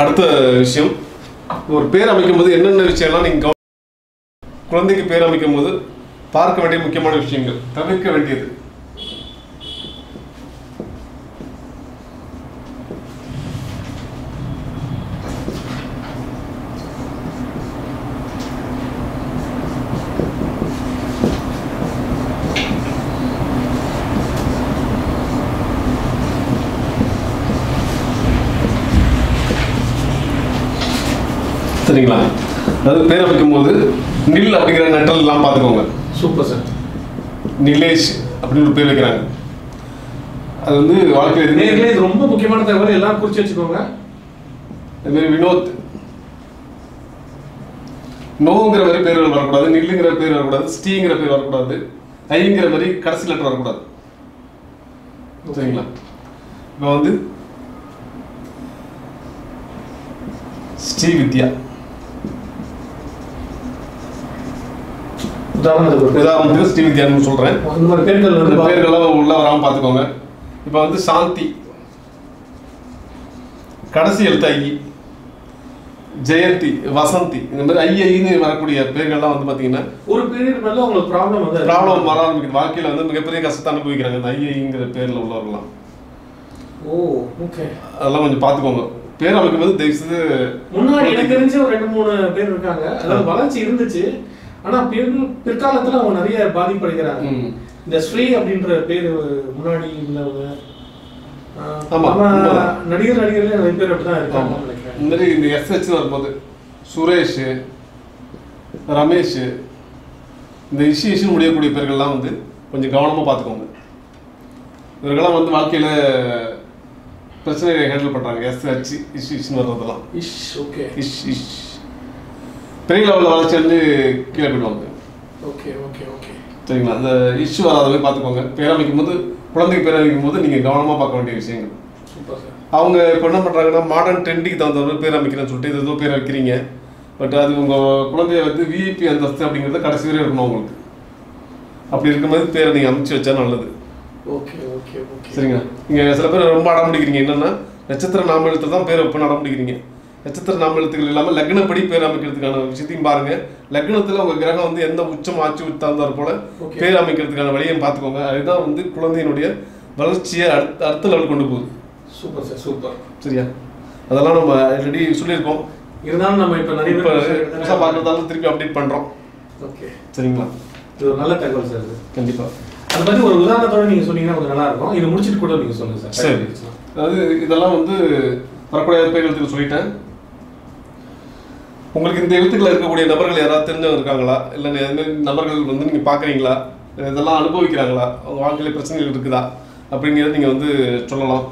அடுத்த விஷயம் ஒரு பேர் அமைக்கும் போது என்னென்ன விஷயம்லாம் நீங்கள் கவ- குழந்தைக்கு பேர் அமைக்கும் போது பார்க்க வேண்டிய முக்கியமான விஷயங்கள் தவிர்க்க வேண்டியது சரிங்களா அதாவது பேர் அமைக்கும் போது நில் அப்படிங்கிற நெட்டல் எல்லாம் பார்த்துக்கோங்க சூப்பர் சார் நிலேஷ் அப்படின்னு ஒரு பேர் வைக்கிறாங்க அது வந்து வாழ்க்கையில் நேர்களே இது ரொம்ப முக்கியமான தகவல் எல்லாரும் குறிச்சு வச்சுக்கோங்க அது மாதிரி வினோத் நோங்கிற மாதிரி பேர் வரக்கூடாது நில்லுங்கிற பேர் வரக்கூடாது ஸ்டீங்கிற பேர் வரக்கூடாது ஐங்கிற மாதிரி கடைசி லெட்டர் வரக்கூடாது சரிங்களா இப்போ வந்து ஸ்ரீ வித்யா உதாரணத்துக்கு ஒரு பேர். உதாரணத்துக்கு ஸ்ரீ வித்யான்னு சொல்றேன் அந்த மாதிரி பேர்கள் அந்த வந்து பா- பேர்களெல்லாம் உள்ள வராம பார்த்துக்கோங்க இப்போ வந்து சாந்தி கடைசி எழுத்து ஐ ஜெயந்தி வசந்தி இந்த மாதிரி ஐ ஐன்னு வரக்கூடிய பேர்கள்லாம் வந்து பார்த்தீங்கன்னா ஒரு பீரியட் மேல உங்களுக்கு ப்ராப்ளம் வந்து ப்ராப்ளம் வர ஆரம்பிக்குது வாழ்க்கையில் வந்து மிகப்பெரிய கஷ்டத்தை அனுபவிக்கிறாங்க இந்த ஐ ஐங்கிற பேரில் உள்ளவர்கள்லாம் ஓ ஓகே அதெல்லாம் கொஞ்சம் பார்த்துக்கோங்க பேர் அமைக்கும் போது தயவு செய்து முன்னாடி எனக்கு தெரிஞ்ச ஒரு ரெண்டு மூணு பேர் இருக்காங்க அதாவது வளர்ச்சி இருந்துச்சு ஆனா பின் பிற்காலத்துல அவங்க நிறைய பாதிப்படைகிறாங்க ம். இந்த ஸ்ரீ அப்படின்ற பேர் முன்னாடி இருந்தவங்க ஆஹ், ஆமா, நம்ம உண்மைதான். நடிகர் நடிகர்களே நிறைய பேர் அப்படிதான் இருக்காங்க ஆமாம் நினைக்கிறேன் இந்த மாதிரி இந்த எஸ்ஹெச் வரும்போது சுரேஷ் ரமேஷ் இந்த இஷ்யூ இஷ்யூ முடியக்கூடிய பேர்கள்லாம் வந்து கொஞ்சம் கவனமாக பார்த்துக்கோங்க இவர்கள்லாம் வந்து வாழ்க்கையில் பிரச்சனைகளை ஹேண்டில் பண்ணுறாங்க எஸ்ஹெச் இஷ்யூ இஷ்யூன்னு வர்றதெல்லாம் இஷ் ஓகே இஷ் இஷ் பெரிய லெவலில் வளர்ச்சி வந்து கீழே போயிடுவாங்க ஓகே ஓகே ஓகே சரிங்களா அந்த இஷ்யூ வராத மாதிரி பார்த்துக்கோங்க பேர் அமைக்கும் போது குழந்தைக்கு பேர் அமைக்கும் போது நீங்கள் கவனமாக பார்க்க வேண்டிய விஷயங்கள் சூப்பர் சார் அவங்க இப்போ என்ன பண்ணுறாங்கன்னா மாடர்ன் ட்ரெண்டிக்கு தகுந்த மாதிரி பேர் அமைக்கிறேன்னு சொல்லிட்டு இது ஏதோ பேர் வைக்கிறீங்க பட் அது உங்கள் குழந்தைய வந்து விஐபி அந்தஸ்து அப்படிங்கிறது கடைசி வரை இருக்கணும் உங்களுக்கு அப்படி இருக்கும்போது பேரை நீங்கள் அமைச்சு வச்சா நல்லது ஓகே ஓகே ஓகே சரிங்களா நீங்கள் சில பேர் ரொம்ப அடம் பிடிக்கிறீங்க என்னென்னா நட்சத்திர நாம எழுத்து தான் பேர் வைப்பேன் அடம் பிடிக்கிறீங்க நட்சத்திர நாம எழுத்துக்கள் இல்லாமல் லக்னப்படி பேர் அமைக்கிறதுக்கான விஷயத்தையும் பாருங்க லக்னத்தில் உங்கள் கிரகம் வந்து எந்த உச்சம் ஆட்சி தகுந்தாற் போல Okay. பேர் அமைக்கிறதுக்கான வழியையும் பார்த்துக்கோங்க அதுதான் வந்து குழந்தையினுடைய வளர்ச்சியை அடுத்த அடுத்த லெவல் கொண்டு போகுது சூப்பர் சார் சூப்பர் சரியா அதெல்லாம் நம்ம ஆல்ரெடி சொல்லியிருக்கோம் இருந்தாலும் நம்ம இப்ப நிறைய இப்போ பேர் புதுசாக பார்க்கறதால திருப்பி அப்டேட் பண்ணுறோம் ஓகே சரிங்களா இது ஒரு நல்ல தகவல் சார் இது கண்டிப்பாக அதை பத்தி ஒரு உதாரணத்தோட நீங்க சொன்னீங்கன்னா கொஞ்சம் நல்லா இருக்கும் இது முடிச்சிட்டு கூட நீங்க சொல்லுங்க சார் சரி அதாவது இதெல்லாம் வந்து வரக்கூடிய பேர் எழுத்துக்கள் சொல்லிட்டேன் உங்களுக்கு இந்த எழுத்துக்கள் இருக்கக்கூடிய நபர்கள் யாராவது தெரிஞ்சவங்க இருக்காங்களா இல்லை எந்த நபர்கள் வந்து நீங்கள் பார்க்குறீங்களா இதெல்லாம் அனுபவிக்கிறாங்களா அவங்க வாழ்க்கையில் பிரச்சனைகள் இருக்குதா அப்படிங்கிறத நீங்கள் வந்து சொல்லலாம்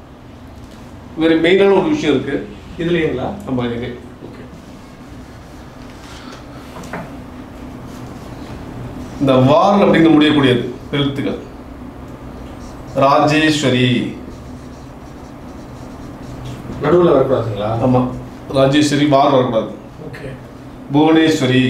வேறு மெயினான ஒரு விஷயம் இருக்குது இதுலீங்களா நம்ம இது ஓகே இந்த வார் அப்படின்னு முடியக்கூடியது எழுத்துக்கள் ராஜேஸ்வரி நடுவுல வரக்கூடாதுங்களா ஆமாம் ராஜேஸ்வரி வார் வரக்கூடாது ஓகே புவனேஸ்வரி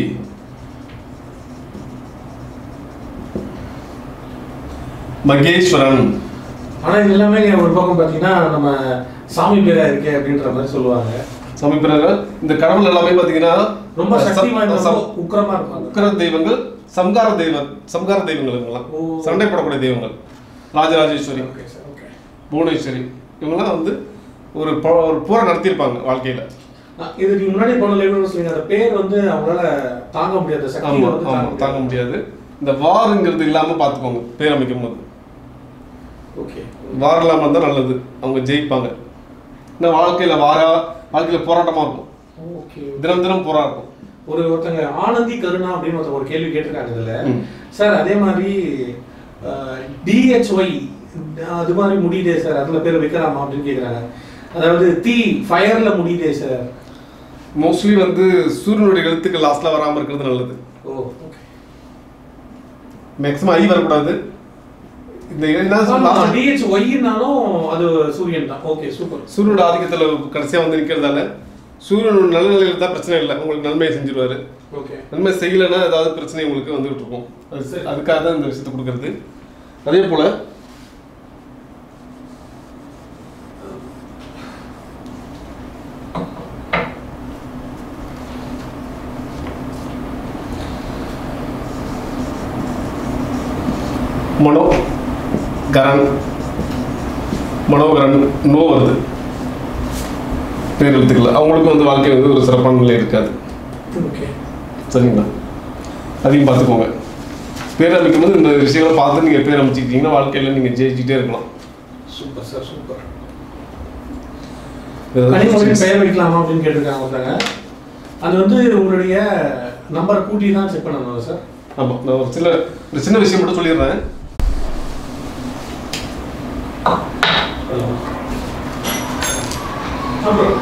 மகேஸ்வரன் ஆனா இது எல்லாமே ஒரு பக்கம் பாத்தீங்கன்னா நம்ம சாமி பேரா இருக்கே அப்படின்ற மாதிரி சொல்லுவாங்க சமீபனாக இந்த கடவுள் எல்லாமே பார்த்தீங்கன்னா ரொம்ப சக்தி வாய்ந்த சம்- ரொம்ப உக்கிரமா இருப்பாங்க உக்கிர தெய்வங்கள் சம்கார தெய்வம் சம்கார தெய்வங்கள் இவங்கெல்லாம் ஓ. சண்டை போடக்கூடிய தெய்வங்கள் Rajarajeshwari okay sir okay Bhuvaneshwari இவங்கெல்லாம் வந்து ஒரு போ- ஒரு போரை நடத்தியிருப்பாங்க வாழ்க்கையில இது நீங்க முன்னாடி போன லைவ்ல சொல்லுங்க அந்த பேர் வந்து அவங்களால தாங்க முடியாத சக்தி ஆமா வந்து ஆமா தாங்க முடியாது இந்த வாருங்கிறது இல்லாம பார்த்துக்கோங்க பேர் அமைக்கும் போது ஓகே வார் இல்லாம இருந்தா நல்லது அவங்க ஜெயிப்பாங்க ஏன்னா வாழ்க்கையில வாரா வாழ்க்கையில போராட்டமா இருக்கும் ஓகே தினம் தினம் போராட்டம் ஒரு ஒருத்தங்க ஆனந்தி கருணா அப்படின்னு ஒருத்தங்க ஒரு கேள்வி கேட்டிருக்காங்க இதுல ம். சார் அதே மாதிரி டிஹெச்ஒய் அது மாதிரி முடியுதே சார் அதுல பேர் வைக்கலாமா அப்படின்னு கேக்குறாங்க அதாவது தீ ஃபயர்ல முடியுதே சார் மோஸ்ட்லி வந்து சூரியனுடைய எழுத்துக்கள் லாஸ்ட்ல வராம இருக்கிறது நல்லது ஓ ஓகே மேக்ஸிமம் ஐ வரக்கூடாது இந்த என்ன last- டிஹெச் ஒய்னாலும் அது சூரியன் தான் ஓகே சூப்பர் சூரியனோட ஆதிக்கத்துல கடைசியா வந்து நிக்கிறதால சூரியனோட நல்ல நிலையில தான் பிரச்சனை இல்லை உங்களுக்கு நன்மையை செஞ்சிருவாரு ஓகே நன்மை செய்யலைன்னா ஏதாவது பிரச்சனை உங்களுக்கு வந்துகிட்டு இருக்கும் அது சரி, அதுக்காக தான் இந்த விஷயத்தை கொடுக்கறது அதே போல மனோ கரண் மனோகரன் நோ வருது பேர் எழுத்துக்கள் அவங்களுக்கும் வந்து வாழ்க்கை வந்து ஒரு சிறப்பான நிலை இருக்காது ஓகே சரிங்களா அதையும் பார்த்துக்கோங்க பேர் அமைக்கும் போது இந்த விஷயங்களை பார்த்து நீங்கள் பேர் அமைச்சிக்கிட்டீங்கன்னா வாழ்க்கையில் நீங்கள் ஜெயிச்சுட்டே இருக்கலாம் சூப்பர் சார் சூப்பர் இது கனிமொழியின் பெயர் வைக்கலாமா அப்படின்னு கேட்டிருக்காங்க ஒருத்தங்க அது வந்து உங்களுடைய நம்பரை கூட்டி தான் செக் பண்ணணும் சார் ஆமாம் நான் ஒரு சில ஒரு சின்ன விஷயம் மட்டும் சொல்லிடுறேன் அப்புறம்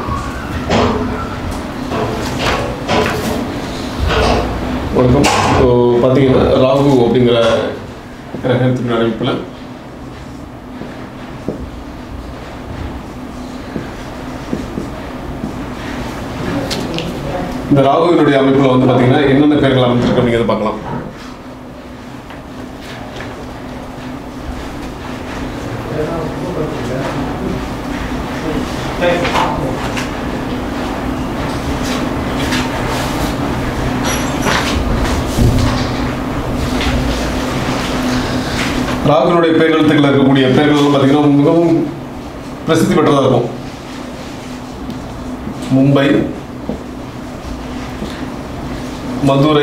வணக்கம் இப்போ பார்த்தீங்கன்னா ராகு அப்படிங்கிற கிரகத்தின் அமைப்பில் இந்த ராகுவினுடைய அமைப்பில் வந்து பார்த்தீங்கன்னா என்னென்ன பேர்கள் அமைஞ்சிருக்கு அப்படிங்கிறத பார்க்கலாம் ராகுனுடைய பேர் எழுத்துக்கள் இருக்கக்கூடிய பேர்கள் பார்த்தீங்கன்னா மிகவும் பிரசித்தி பெற்றதாக இருக்கும் மும்பை மதுரை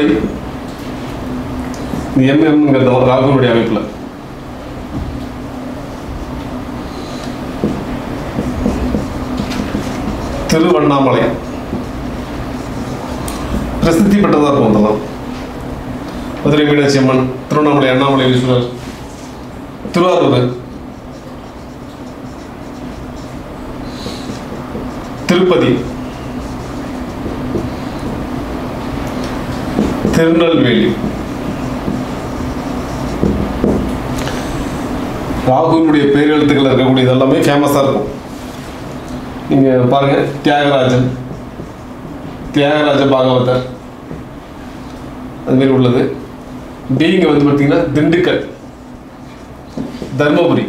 எம்எம்ங்கிறது ராகுனுடைய அமைப்பில் திருவண்ணாமலை பிரசித்தி பெற்றதாக இருக்கும் அதெல்லாம் மதுரை மீனாட்சி அம்மன் திருவண்ணாமலை அண்ணாமலை ஈஸ்வரர் திருவாரூர் திருப்பதி திருநெல்வேலி ராகுனுடைய பேர் எழுத்துக்கள் இருக்கக்கூடிய எல்லாமே ஃபேமஸாக இருக்கும் நீங்கள் பாருங்கள் தியாகராஜன் தியாகராஜ பாகவதர் அதுமாரி உள்ளது டிங்க வந்து பார்த்தீங்கன்னா திண்டுக்கல் தர்மபுரி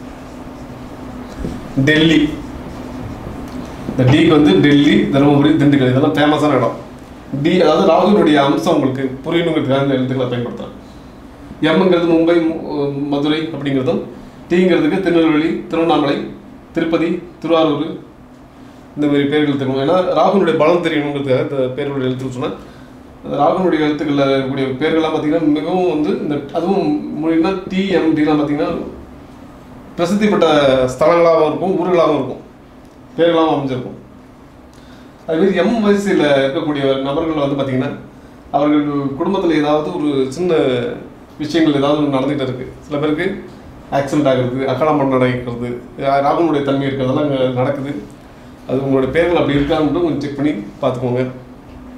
டெல்லி இந்த டிக்கு வந்து டெல்லி தருமபுரி திண்டுக்கல் இதெல்லாம் ஃபேமஸான இடம் டி அதாவது ராகுனுடைய அம்சம் உங்களுக்கு புரியணுங்கிறதுக்காக இந்த எழுத்துக்களை பயன்படுத்துகிறேன் எம்ங்கிறது மும்பை மு- மதுரை அப்படிங்கிறதும் டிங்கிறதுக்கு திருநெல்வேலி திருவண்ணாமலை திருப்பதி திருவாரூர் இந்த மாதிரி பேர்கள் எழுத்துக்கணும் ஏன்னா ராகுனுடைய பலம் தெரியணுங்கிறதுக்காக இந்த பேர்களுடைய எழுத்துக்கள் சொன்னேன் அந்த ராகுனுடைய எழுத்துக்களில் இருக்கக்கூடிய பேர்கள்லாம் பார்த்தீங்கன்னா மிகவும் வந்து இந்த அதுவும் மொழினா டிஎம்டிலாம் பார்த்தீங்கன்னா பிரசித்தி பெற்ற ஸ்தலங்களாகவும் இருக்கும் ஊர்களாகவும் இருக்கும் பேர்களாகவும் அமைஞ்சிருக்கும் அதுமாரி எம் வயசில் இருக்கக்கூடிய நபர்கள் வந்து பார்த்தீங்கன்னா அவர்கள் குடும்பத்தில் ஏதாவது ஒரு சின்ன விஷயங்கள் ஏதாவது ஒன்று நடந்துகிட்டு இருக்கு சில பேருக்கு ஆக்சிடென்ட் ஆகுறது அக்கடாமம் நடக்கிறது ராகுனுடைய தன்மை இருக்கிறதெல்லாம் அங்கே நடக்குது அது உங்களுடைய பேர்கள் அப்படி இருக்கான்னு மட்டும் கொஞ்சம் செக் பண்ணி பார்த்துக்கோங்க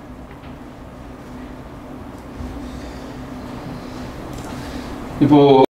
இப்போ